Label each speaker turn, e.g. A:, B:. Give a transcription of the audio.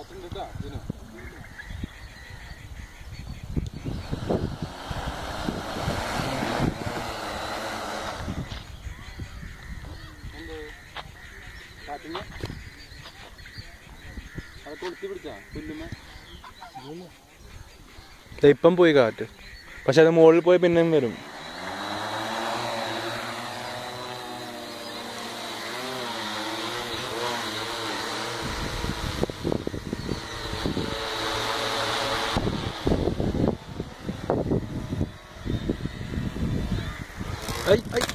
A: കാറ്റുണ്ട് കേട്ടോ ഇതിനോ എന്ത് കാറ്റിന് അത് കൊളുത്തി പിടിച്ചാ പുല്ലുമ്മ
B: ദേ ഇപ്പം പോയി കാറ്റ് പക്ഷെ അത് മുകളിൽ പോയി പിന്നെയും വരും ഐ ഐ